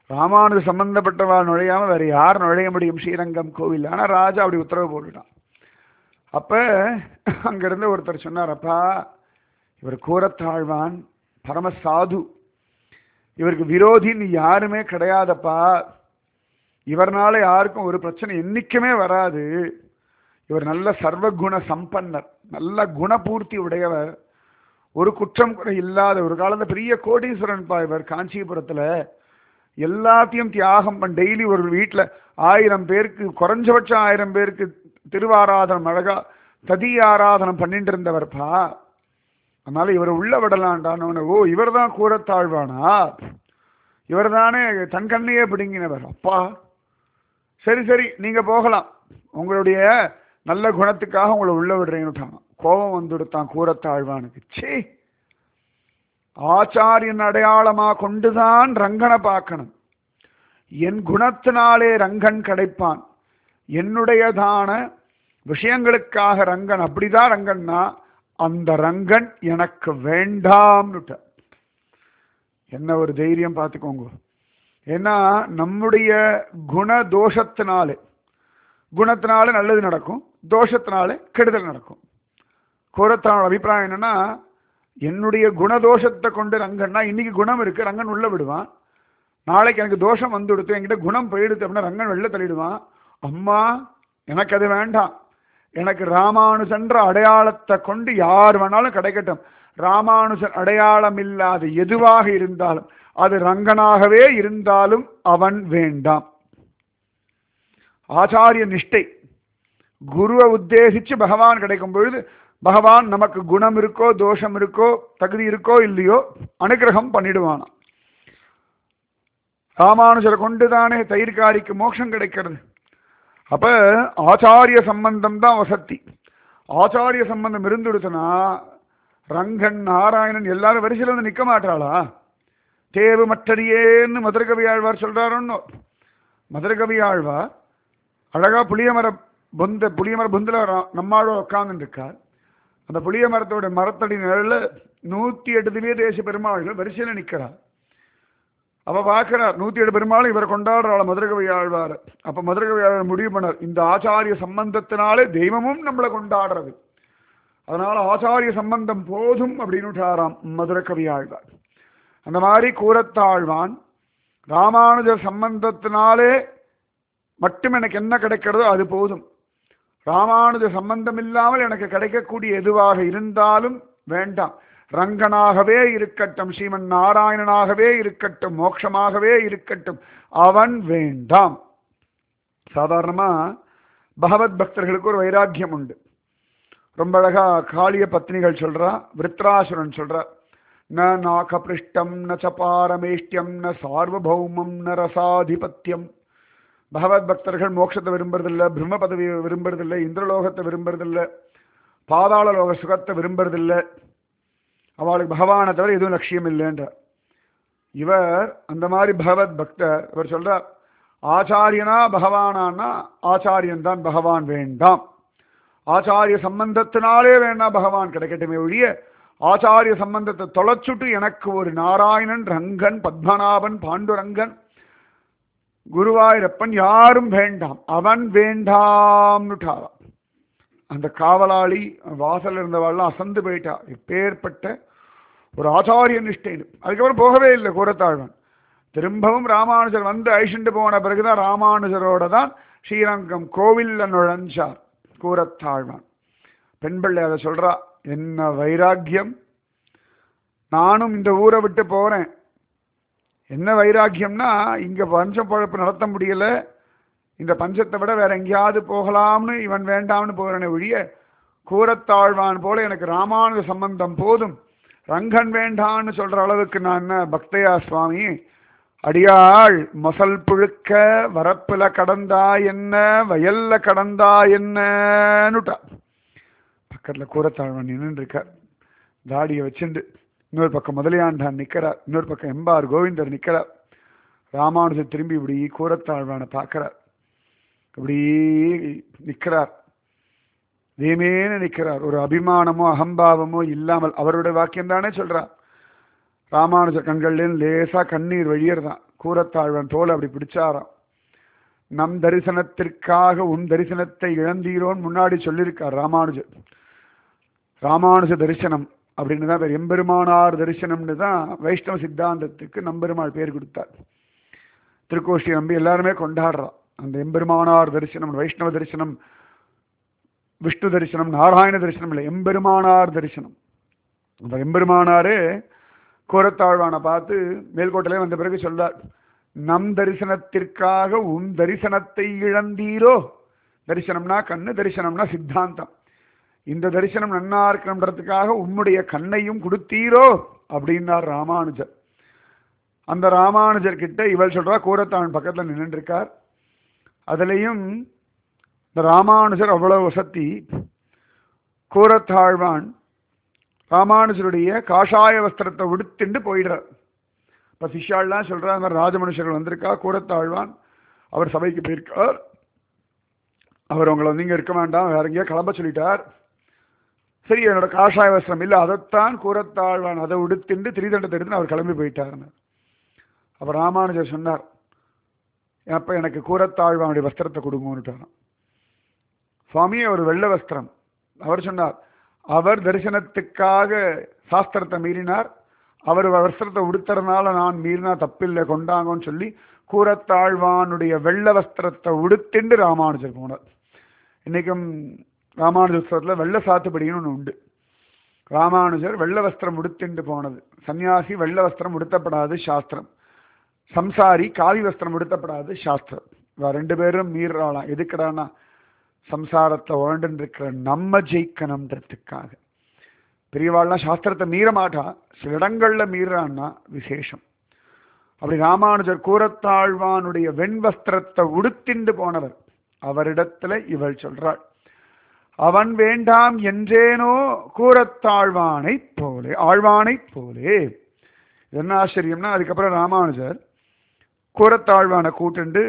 ராமானுஜ சம்பந்தப்பட்டவா நுழையாம வேற யார் நுழைய முடியும் ஸ்ரீரங்கம் கோவில் ஆனா ராஜா அப்படி உத்தரவு போட்டுட்டான் அப்ப அங்கிருந்து ஒருத்தர் சொன்னார் அப்பா இவர் கூறத்தாழ்வான் பரம சாது இவருக்கு விரோதின்னு யாருமே கிடையாதப்பா இவர்னால யாருக்கும் ஒரு பிரச்சனை என்னைக்குமே வராது இவர் நல்ல சர்வகுண சம்பன்னர் நல்ல குணபூர்த்தி உடையவர் ஒரு குற்றம் குறை இல்லாத ஒரு காலத்துல பெரிய கோடீஸ்வரன் பா இவர் காஞ்சிபுரத்துல எல்லாத்தையும் தியாகம் பண்ண டெய்லி ஒரு வீட்டுல ஆயிரம் பேருக்கு குறைஞ்சபட்சம் ஆயிரம் பேருக்கு திருவாராதனம் அழகா ததி ஆராதனம் பண்ணிட்டு இருந்தவர்ப்பா அதனால இவர் உள்ள விடலாண்டான்னு ஓ இவர் தான் கூறத்தாழ்வானா இவர் தானே தன் கண்ணையே பிடுங்கினவர் அப்பா சரி சரி நீங்க போகலாம் உங்களுடைய நல்ல குணத்துக்காக உங்களை உள்ள விடுறேன்னு கோபம் வந்துடுத்தான் கூறத்தாழ்வானுக்கு சே ஆச்சாரியன் அடையாளமா கொண்டுதான் ரங்கனை பார்க்கணும் என் குணத்தினாலே ரங்கன் கிடைப்பான் என்னுடையதான விஷயங்களுக்காக ரங்கன் அப்படிதான் ரங்கன்னா அந்த ரங்கன் எனக்கு வேண்டாம்னுட்ட என்ன ஒரு தைரியம் பார்த்துக்கோங்க ஏன்னா நம்முடைய குண தோஷத்தினாலே குணத்தினால நல்லது நடக்கும் தோஷத்தினால கெடுதல் நடக்கும் கோரத்தானோட அபிப்பிராயம் என்னன்னா என்னுடைய குணதோஷத்தை கொண்டு ரங்கன்னா இன்னைக்கு குணம் இருக்கு ரங்கன் உள்ள விடுவான் நாளைக்கு எனக்கு தோஷம் வந்து கொடுத்து என்கிட்ட குணம் போயிடுது அப்படின்னா ரங்கன் வெளில தள்ளிடுவான் அம்மா எனக்கு அது வேண்டாம் எனக்கு ராமானுஜன்ற அடையாளத்தை கொண்டு யார் வேணாலும் கிடைக்கட்டும் ராமானுஜன் அடையாளம் இல்லாத எதுவாக இருந்தாலும் அது ரங்கனாகவே இருந்தாலும் அவன் வேண்டாம் ஆச்சாரிய நிஷ்டை குருவை உத்தேசிச்சு பகவான் கிடைக்கும் பொழுது பகவான் நமக்கு குணம் இருக்கோ தோஷம் இருக்கோ தகுதி இருக்கோ இல்லையோ அனுகிரகம் பண்ணிடுவானாம் ராமானுஜரை கொண்டுதானே தயிர்காரிக்கு மோட்சம் கிடைக்கிறது அப்ப ஆச்சாரிய சம்பந்தம் தான் வசத்தி ஆச்சாரிய சம்பந்தம் இருந்துடுச்சுன்னா ரங்கன் நாராயணன் எல்லாரும் வரிசையில் வந்து நிற்க மாட்டாளா தேவு மற்றடியேன்னு மதுரகவி ஆழ்வார் சொல்றாருன்னு மதுரகவி ஆழ்வார் அழகா புளியமர பொந்த புளியமர பொந்தில் நம்மாழ உட்கார்ந்து இருக்கார் அந்த புளிய மரத்தோட மரத்தடி நிழல்ல நூத்தி எட்டு திவ்ய தேச பெருமாள்கள் வரிசையில் நிற்கிறார் அவ பார்க்கிறார் நூத்தி எட்டு பெருமாளும் இவரை கொண்டாடுறாள் மதுரகவி ஆழ்வார் அப்ப மதுரகவி ஆழ்வார் முடிவு பண்ணார் இந்த ஆச்சாரிய சம்பந்தத்தினாலே தெய்வமும் நம்மளை கொண்டாடுறது அதனால ஆச்சாரிய சம்பந்தம் போதும் அப்படின்னு மதுரகவி ஆழ்வார் அந்த மாதிரி கூறத்தாழ்வான் ராமானுஜர் சம்பந்தத்தினாலே மட்டும் எனக்கு என்ன கிடைக்கிறதோ அது போதும் ராமானுஜ சம்பந்தம் இல்லாமல் எனக்கு கிடைக்கக்கூடிய எதுவாக இருந்தாலும் வேண்டாம் ரங்கனாகவே இருக்கட்டும் ஸ்ரீமன் நாராயணனாகவே இருக்கட்டும் மோட்சமாகவே இருக்கட்டும் அவன் வேண்டாம் சாதாரணமா பகவத் பக்தர்களுக்கு ஒரு வைராக்கியம் உண்டு ரொம்ப அழகா காளிய பத்னிகள் சொல்றா விருத்ராசுரன் சொல்றா ந நாகபிருஷ்டம் ந சபாரமேஷ்டியம் ந சார்வபௌமம் ந ரசாதிபத்தியம் பகவத் பக்தர்கள் மோட்சத்தை விரும்புறதில்ல பிரம்ம பதவியை விரும்புறதில்ல இந்திரலோகத்தை விரும்புறதில்ல பாதாள லோக சுகத்தை விரும்புறதில்ல அவளுக்கு பகவானை தவிர எதுவும் லட்சியம் இல்லைன்ற இவர் அந்த மாதிரி பகவத் பக்தர் இவர் சொல்றார் ஆச்சாரியனா பகவானான்னா ஆச்சாரியன் தான் பகவான் வேண்டாம் ஆச்சாரிய சம்பந்தத்தினாலே வேணா பகவான் கிடைக்கட்டுமே ஒழிய ஆச்சாரிய சம்பந்தத்தை தொலைச்சுட்டு எனக்கு ஒரு நாராயணன் ரங்கன் பத்மநாபன் பாண்டுரங்கன் குருவாயூரப்பன் யாரும் வேண்டாம் அவன் வேண்டாம்னுட்டாராம் அந்த காவலாளி வாசல் இருந்தவாள்லாம் அசந்து போயிட்டா எப்பேற்பட்ட ஒரு ஆச்சாரிய நிஷ்டைன்னு அதுக்கப்புறம் போகவே இல்லை கூறத்தாழ்வன் திரும்பவும் ராமானுஜர் வந்து அழிச்சுட்டு போன பிறகுதான் ராமானுஜரோட தான் ஸ்ரீரங்கம் கோவில்ல நுழைஞ்சார் கூறத்தாழ்வான் பெண் பிள்ளை அதை சொல்றா என்ன வைராக்கியம் நானும் இந்த ஊரை விட்டு போறேன் என்ன வைராக்கியம்னா இங்க பஞ்ச பழப்பு நடத்த முடியல இந்த பஞ்சத்தை விட வேற எங்கேயாவது போகலாம்னு இவன் வேண்டாம்னு போகிறேனே ஒழிய கூறத்தாழ்வான் போல எனக்கு ராமானுஜ சம்பந்தம் போதும் ரங்கன் வேண்டான்னு சொல்ற அளவுக்கு நான் என்ன பக்தையா சுவாமி அடியாள் மொசல் புழுக்க வரப்புல கடந்தா என்ன வயல்ல கடந்தா என்னன்னுட்டா பக்கத்துல கூறத்தாழ்வான் நின்று இருக்கார் தாடியை வச்சுண்டு இன்னொரு பக்கம் முதலியாண்டான் நிற்கிறார் இன்னொரு பக்கம் எம்பார் கோவிந்தர் நிற்கிறார் ராமானுஜர் திரும்பி இப்படி கூறத்தாழ்வானை பார்க்கிறார் இப்படி நிற்கிறார் தேமேன நிற்கிறார் ஒரு அபிமானமோ அகம்பாவமோ இல்லாமல் அவருடைய வாக்கியம் தானே சொல்றார் ராமானுஜர் கண்கள்லேருந்து லேசா கண்ணீர் வழியறதான் கூரத்தாழ்வன் தோல் அப்படி பிடிச்சாராம் நம் தரிசனத்திற்காக உன் தரிசனத்தை இழந்தீரோன்னு முன்னாடி சொல்லியிருக்கார் ராமானுஜர் ராமானுஜ தரிசனம் அப்படின்னு தான் பேர் எம்பெருமானார் தரிசனம்னு தான் வைஷ்ணவ சித்தாந்தத்துக்கு நம்பெருமாள் பேர் கொடுத்தார் திருக்கோஷ்டி நம்பி எல்லாருமே கொண்டாடுறா அந்த எம்பெருமானார் தரிசனம் வைஷ்ணவ தரிசனம் விஷ்ணு தரிசனம் நாராயண தரிசனம் இல்லை எம்பெருமானார் தரிசனம் அந்த எம்பெருமானாரே கோரத்தாழ்வானை பார்த்து மேல்கோட்டிலே வந்த பிறகு சொல்றார் நம் தரிசனத்திற்காக உன் தரிசனத்தை இழந்தீரோ தரிசனம்னா கண்ணு தரிசனம்னா சித்தாந்தம் இந்த தரிசனம் நன்னா இருக்கணுன்றதுக்காக உம்முடைய கண்ணையும் கொடுத்தீரோ அப்படின்னார் ராமானுஜர் அந்த ராமானுஜர் கிட்ட இவள் சொல்றா கூரத்தாழ் பக்கத்துல நின்றுட்டு இருக்கார் அதுலேயும் இந்த ராமானுஜர் அவ்வளவு வசத்தி கூரத்தாழ்வான் ராமானுஜருடைய காஷாய வஸ்திரத்தை உடுத்திண்டு போயிடுறார் இப்போ சிஷ்யாள்லாம் சொல்றா இந்த மாதிரி ராஜமனுஷர்கள் வந்திருக்கா கூரத்தாழ்வான் அவர் சபைக்கு போயிருக்கார் அவர் உங்களை நீங்க இருக்க வேண்டாம் வேற எங்கேயோ கிளம்ப சொல்லிட்டார் சரி என்னோட காஷாய வஸ்திரம் இல்லை அதைத்தான் கூரத்தாழ்வான் அதை உடுத்திண்டு திரிதண்டத்தை எடுத்து அவர் கிளம்பி போயிட்டாருன்னு அப்போ ராமானுஜர் சொன்னார் அப்போ எனக்கு கூரத்தாழ்வானுடைய வஸ்திரத்தை கொடுங்கன்னுட்டாராம் சுவாமி ஒரு வெள்ளை வஸ்திரம் அவர் சொன்னார் அவர் தரிசனத்துக்காக சாஸ்திரத்தை மீறினார் அவர் வஸ்திரத்தை உடுத்துறதுனால நான் மீறினா தப்பில்லை கொண்டாங்கன்னு சொல்லி கூரத்தாழ்வானுடைய வெள்ள வஸ்திரத்தை உடுத்திண்டு ராமானுஜர் போனார் இன்னைக்கும் ராமானுஜ உற்சவத்தில் வெள்ள சாத்துப்படின்னு ஒன்று உண்டு ராமானுஜர் வெள்ள வஸ்திரம் உடுத்திண்டு போனது சன்னியாசி வெள்ள வஸ்திரம் உடுத்தப்படாது சாஸ்திரம் சம்சாரி காவி வஸ்திரம் உடுத்தப்படாது சாஸ்திரம் இவ ரெண்டு பேரும் மீறாளாம் எதுக்கடானா சம்சாரத்தை உழண்டு இருக்கிற நம்ம ஜெயிக்கணுன்றதுக்காக பெரியவாள்லாம் சாஸ்திரத்தை மீற மாட்டா சில இடங்கள்ல மீறான்னா விசேஷம் அப்படி ராமானுஜர் கூரத்தாழ்வானுடைய வெண்வஸ்திரத்தை உடுத்திண்டு போனவர் அவரிடத்துல இவள் சொல்றாள் அவன் வேண்டாம் என்றேனோ கூரத்தாழ்வானைப் போலே ஆழ்வானைப் போலே என்ன ஆச்சரியம்னா அதுக்கப்புறம் ராமானுஜர் கூரத்தாழ்வானை கூட்டுண்டு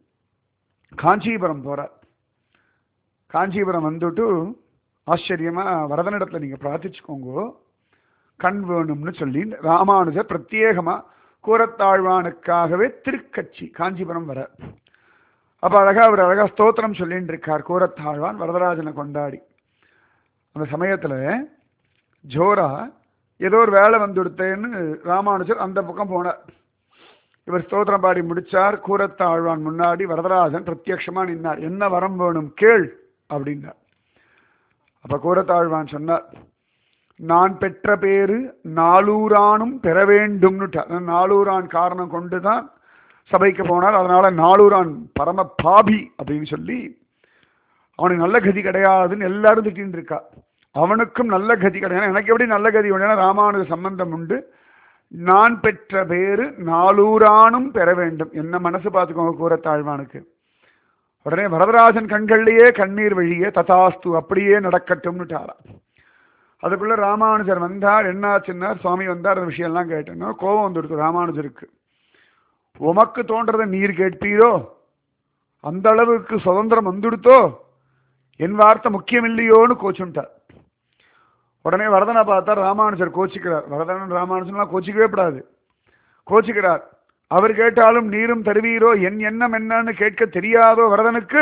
காஞ்சிபுரம் போறார் காஞ்சிபுரம் வந்துட்டு ஆச்சரியமா வரதனிடத்துல நீங்க பிரார்த்திச்சுக்கோங்க கண் வேணும்னு சொல்லி ராமானுஜர் பிரத்யேகமா கூரத்தாழ்வானுக்காகவே திருக்கட்சி காஞ்சிபுரம் வர அப்ப அழகா அவர் அழகா ஸ்தோத்திரம் சொல்லிட்டு இருக்கார் கூரத்தாழ்வான் வரதராஜனை கொண்டாடி அந்த சமயத்துல ஜோரா ஏதோ ஒரு வேலை வந்துடுத்தேன்னு ராமானுஜர் அந்த பக்கம் போனார் இவர் ஸ்தோத்திரம் பாடி முடிச்சார் கூரத்தாழ்வான் முன்னாடி வரதராஜன் பிரத்யக்ஷமா நின்னார் என்ன வரம் வேணும் கேள் அப்படின்னார் அப்ப கூரத்தாழ்வான் சொன்னார் நான் பெற்ற பேரு நாலூரானும் பெற வேண்டும்னுட்டார் நாலூரான் காரணம் கொண்டுதான் சபைக்கு போனார் அதனால நாலூரான் பரம பாபி அப்படின்னு சொல்லி அவனுக்கு நல்ல கதி கிடையாதுன்னு எல்லாரும் திட்டின்னு இருக்கா அவனுக்கும் நல்ல கதி கிடையாது எனக்கு எப்படி நல்ல கதி உண்டு ராமானுஜ சம்பந்தம் உண்டு நான் பெற்ற பேரு நாலூரானும் பெற வேண்டும் என்ன மனசு பார்த்துக்கோங்க கூறத்தாழ்வானுக்கு உடனே வரதராஜன் கண்கள்லேயே கண்ணீர் வழியே ததாஸ்து அப்படியே நடக்கட்டும்னுட்டாரா அதுக்குள்ள ராமானுஜர் வந்தார் என்னாச்சுன்னார் சுவாமி வந்தார் அந்த விஷயம்லாம் கேட்டேன்னா கோபம் வந்துடுத்து ராமானுஜருக்கு உமக்கு தோன்றதை நீர் கேட்பீரோ அந்த அளவுக்கு சுதந்திரம் வந்துடுத்தோ என் வார்த்தை முக்கியம் இல்லையோன்னு கோச்சுட்டார் உடனே வரதனை பார்த்தா ராமானுஜர் கோச்சிக்கிறார் வரதன் ராமானுஜன்லாம் கோச்சிக்கவே கூடாது கோச்சிக்கிறார் அவர் கேட்டாலும் நீரும் தருவீரோ என் எண்ணம் என்னன்னு கேட்க தெரியாதோ வரதனுக்கு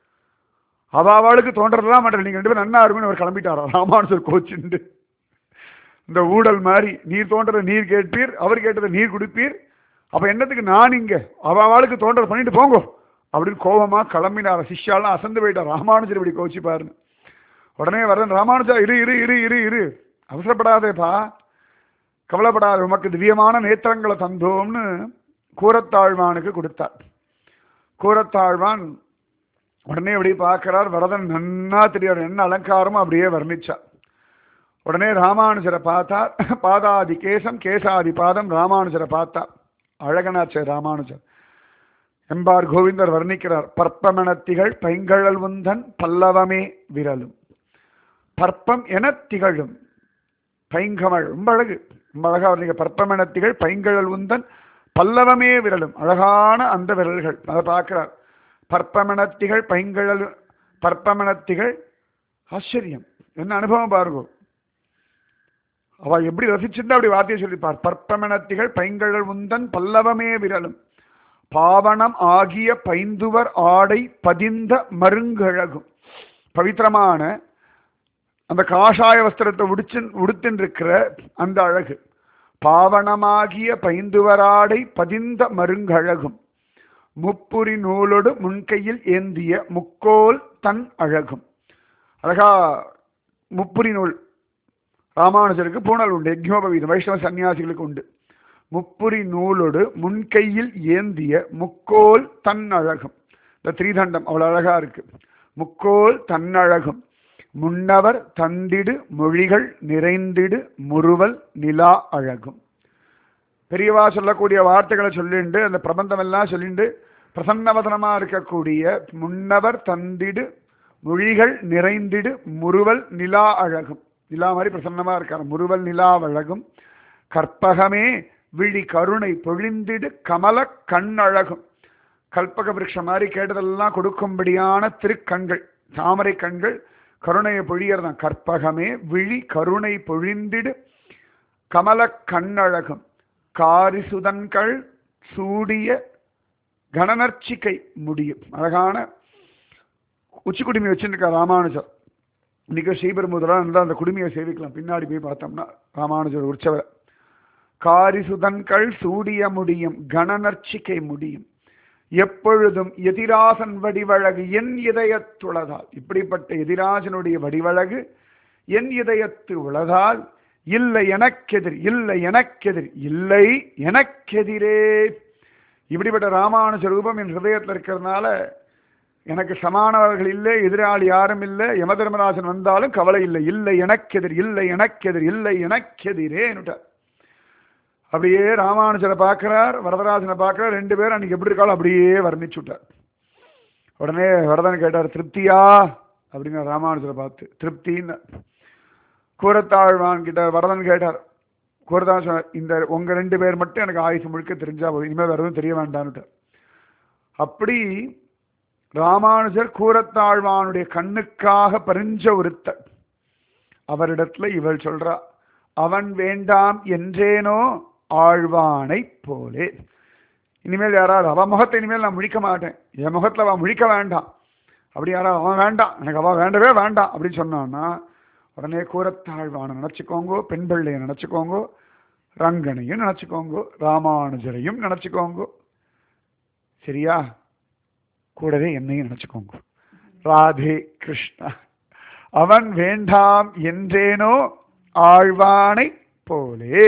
அவ அவளுக்கு தோன்றதெல்லாம் மாட்டேன் நீங்க ரெண்டு பேரும் நன்னா இருக்குன்னு அவர் கிளம்பிட்டாரா ராமானுஜர் கோச்சுண்டு இந்த ஊழல் மாதிரி நீர் தோன்றதை நீர் கேட்பீர் அவர் கேட்டதை நீர் கொடுப்பீர் அப்ப என்னத்துக்கு நான் இங்க அவ அவளுக்கு தோன்றதை பண்ணிட்டு போங்கோ அப்படின்னு கோபமா கிளம்பினார் சிஷ்யாலாம் அசந்து போயிட்டார் ராமானுஜர் இப்படி கோச்சி பாருன்னு உடனே வரதன் ராமானுஜா இரு இரு இரு இரு இரு அவசரப்படாதேப்பா கவலைப்படாத உமக்கு திவ்யமான நேத்திரங்களை தந்தோம்னு கூரத்தாழ்வானுக்கு கொடுத்தார் கூரத்தாழ்வான் உடனே அப்படி பார்க்கிறார் வரதன் நன்னா தெரியார் என்ன அலங்காரமோ அப்படியே வர்ணிச்சார் உடனே ராமானுஜரை பார்த்தார் பாதாதி கேசம் கேசாதி பாதம் ராமானுஜரை பார்த்தார் அழகனாச்சே ராமானுஜர் எம்பார் கோவிந்தர் வர்ணிக்கிறார் பற்பமணத்திகள் பைங்கழல் உந்தன் பல்லவமே விரலும் பற்பம் என திகழும் பைங்கமள் ரொம்ப அழகு ரொம்ப அழகா வர்ணிக்க பற்பமெனத்திகள் பைங்கழல் உந்தன் பல்லவமே விரலும் அழகான அந்த விரல்கள் அதை பார்க்கிறார் பற்பமெனத்திகள் பைங்கழல் பற்பமெனத்திகள் ஆச்சரியம் என்ன அனுபவம் பாருங்க அவ எப்படி ரசிச்சிருந்தா அப்படி வார்த்தையை சொல்லிப்பார் பற்பமெனத்திகள் பைங்கழல் உந்தன் பல்லவமே விரலும் பாவனம் ஆகிய பைந்துவர் ஆடை பதிந்த மருங்கழகும் பவித்திரமான அந்த காஷாய வஸ்திரத்தை உடிச்சு உடுத்தின்றிருக்கிற அந்த அழகு பாவனமாகிய பைந்துவராடை பதிந்த மருங்கழகும் முப்புரி நூலோடு முன்கையில் ஏந்திய முக்கோல் தன் அழகும் அழகா முப்புரி நூல் ராமானுஜருக்கு பூணல் உண்டு யஜ்னோபவீதம் வைஷ்ணவ சன்னியாசிகளுக்கு உண்டு முப்புரி நூலோடு முன்கையில் ஏந்திய முக்கோல் தன் அழகும் இந்த திரிதண்டம் அவ்வளோ அழகா இருக்கு முக்கோல் தன்னழகும் முன்னவர் தந்திடு மொழிகள் நிறைந்திடு முறுவல் நிலா அழகும் பெரியவா சொல்லக்கூடிய வார்த்தைகளை சொல்லிண்டு அந்த பிரபந்தம் எல்லாம் சொல்லிண்டு பிரசன்னவதனமா இருக்கக்கூடிய முன்னவர் தந்திடு மொழிகள் நிறைந்திடு முறுவல் நிலா அழகும் நிலா மாதிரி பிரசன்னமா இருக்கார் முறுவல் நிலா அழகும் கற்பகமே விழி கருணை பொழிந்திடு கமல கண்ணழகும் கல்பக விருட்சம் மாதிரி கேட்டதெல்லாம் கொடுக்கும்படியான திருக்கண்கள் தாமரை கண்கள் கருணையை பொழியறதான் கற்பகமே விழி கருணை பொழிந்திடு கமல கண்ணழகும் காரிசுதன்கள் சூடிய கணநர்ச்சிக்கை முடியும் அழகான உச்சி குடுமி வச்சுருக்க ராமானுஜர் இன்னைக்கு ஸ்ரீபெரும்புதரா இருந்தால் அந்த குடுமையை சேவிக்கலாம் பின்னாடி போய் பார்த்தோம்னா ராமானுஜர் உற்சவ காரிசுதன்கள் சூடிய முடியும் கணநர்ச்சிக்கை முடியும் எப்பொழுதும் எதிராசன் வடிவழகு என் இதயத்துளதால் இப்படிப்பட்ட எதிராஜனுடைய வடிவழகு என் இதயத்து உளதால் இல்லை எனக்கெதிர் இல்லை எனக்கெதிர் இல்லை எனக்கெதிரே இப்படிப்பட்ட ராமானுஜ ரூபம் என் ஹிருதயத்தில் இருக்கிறதுனால எனக்கு சமானவர்கள் இல்லை எதிராளி யாரும் இல்லை யம தர்மராஜன் வந்தாலும் கவலை இல்லை இல்லை எனக்கெதிர் இல்லை எனக்கெதிர் இல்லை எனக்கெதிரேன்னுட்டார் அப்படியே ராமானுஜரை பார்க்கிறார் வரதராஜனை பார்க்கிறார் ரெண்டு பேரும் அன்னைக்கு எப்படி இருக்காலும் அப்படியே வர்ணிச்சு விட்டார் உடனே வரதன் கேட்டார் திருப்தியா அப்படின்னு ராமானுஜரை பார்த்து திருப்தின்னு கூரத்தாழ்வான் கிட்ட வரதன் கேட்டார் கூரத்தான் சொன்னார் இந்த உங்க ரெண்டு பேர் மட்டும் எனக்கு ஆயுசு முழுக்க தெரிஞ்சா போதும் இனிமேல் வேற எதுவும் தெரிய வேண்டான்னுட்டு அப்படி ராமானுஜர் கூரத்தாழ்வானுடைய கண்ணுக்காக பறிஞ்ச ஒருத்தர் அவரிடத்துல இவள் சொல்றா அவன் வேண்டாம் என்றேனோ ஆழ்வானை போலே இனிமேல் யாராவது அவன் முகத்தை இனிமேல் நான் முழிக்க மாட்டேன் என் முகத்தில் அவன் முழிக்க வேண்டாம் அப்படி யாராவது அவன் வேண்டாம் எனக்கு அவன் வேண்டவே வேண்டாம் அப்படின்னு சொன்னான்னா உடனே கூரத்தாழ்வானை நினச்சிக்கோங்கோ பெண் பிள்ளையை நினச்சிக்கோங்கோ ரங்கனையும் நினச்சிக்கோங்கோ ராமானுஜரையும் நினச்சிக்கோங்கோ சரியா கூடவே என்னையும் நினச்சிக்கோங்க ராதே கிருஷ்ணா அவன் வேண்டாம் என்றேனோ ஆழ்வானை போலே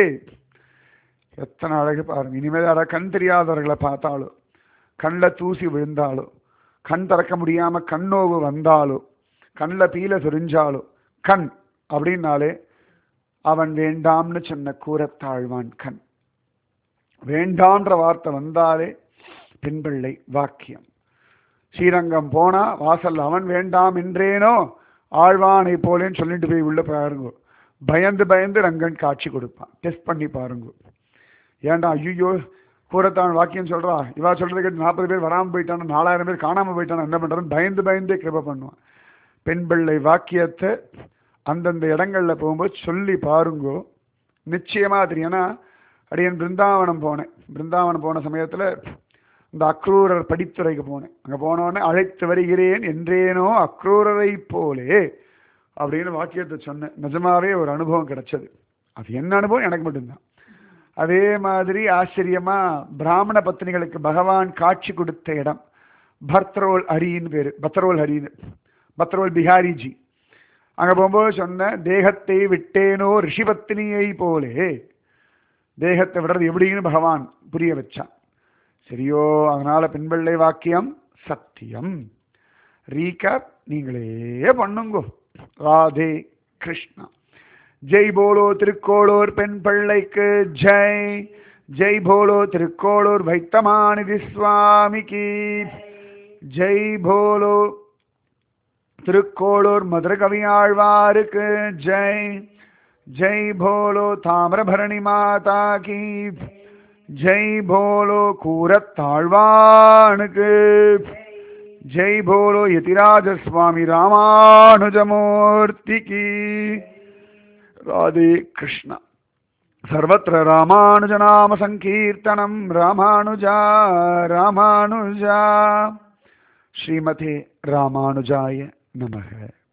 எத்தனை அழகு பாருங்க இனிமேல் யாராவது கண் தெரியாதவர்களை பார்த்தாலோ கண்ணில் தூசி விழுந்தாலோ கண் திறக்க முடியாம கண்ணோவு வந்தாலோ கண்ணில் பீல சொரிஞ்சாலோ கண் அப்படின்னாலே அவன் வேண்டாம்னு சொன்ன கூறத்தாழ்வான் கண் வேண்டான்ற வார்த்தை வந்தாலே பெண்பிள்ளை வாக்கியம் ஸ்ரீரங்கம் போனா வாசல் அவன் வேண்டாம் என்றேனோ ஆழ்வானை போலேன்னு சொல்லிட்டு போய் உள்ள பாருங்க பயந்து பயந்து ரங்கன் காட்சி கொடுப்பான் டெஸ்ட் பண்ணி பாருங்க ஏன்டா ஐயோ கூறத்தான் வாக்கியம் சொல்றா இவா சொல்றது கேட்டு நாற்பது பேர் வராமல் போயிட்டானா நாலாயிரம் பேர் காணாம போயிட்டானா என்ன பண்றதுன்னு பயந்து பயந்தே கிருப பண்ணுவான் பெண் பிள்ளை வாக்கியத்தை அந்தந்த இடங்கள்ல போகும்போது சொல்லி பாருங்கோ நிச்சயமா தெரியும் ஏன்னா அடியன் பிருந்தாவனம் போனேன் பிருந்தாவனம் போன சமயத்துல இந்த அக்ரூரர் படித்துறைக்கு போனேன் அங்க போன உடனே அழைத்து வருகிறேன் என்றேனோ அக்ரூரரை போலே அப்படின்னு வாக்கியத்தை சொன்னேன் நிஜமாவே ஒரு அனுபவம் கிடைச்சது அது என்ன அனுபவம் எனக்கு மட்டும்தான் அதே மாதிரி ஆச்சரியமா பிராமண பத்னிகளுக்கு பகவான் காட்சி கொடுத்த இடம் பர்த்ரோல் ஹரின்னு பேரு பத்ரோல் ஹரின்னு பத்ரோல் பிஹாரிஜி அங்க போகும்போது சொன்ன தேகத்தை விட்டேனோ ரிஷிபத்னியை போலே தேகத்தை விடுறது எப்படின்னு பகவான் புரிய வச்சான் சரியோ அதனால பெண்பிள்ளை வாக்கியம் சத்தியம் ரீகேப் நீங்களே பண்ணுங்கோ ராதே கிருஷ்ணா ஜெய் போலோ திருக்கோளூர் பெண் பிள்ளைக்கு ஜெய் ஜெய் போலோ திருக்கோளூர் வைத்தமாநிதி சுவாமிக்கு ஜெய் போலோ திருக்கோளூர் மதுர கவியாழ்வாருக்கு ஜெய் ஜெய் போலோ தாமிரபரணி மாதா கி ஜெய் போலோ கூரத்தாழ்வானுக்கு ஜெய் போலோ யதிராஜ சுவாமி ராமானுஜமூர்த்திக்கு ராதே கிருஷ்ணா सर्वत्र रामानुजनामसङ्कीर्तनं रामानुजा रामानुजा श्रीमते रामानुजाय नमः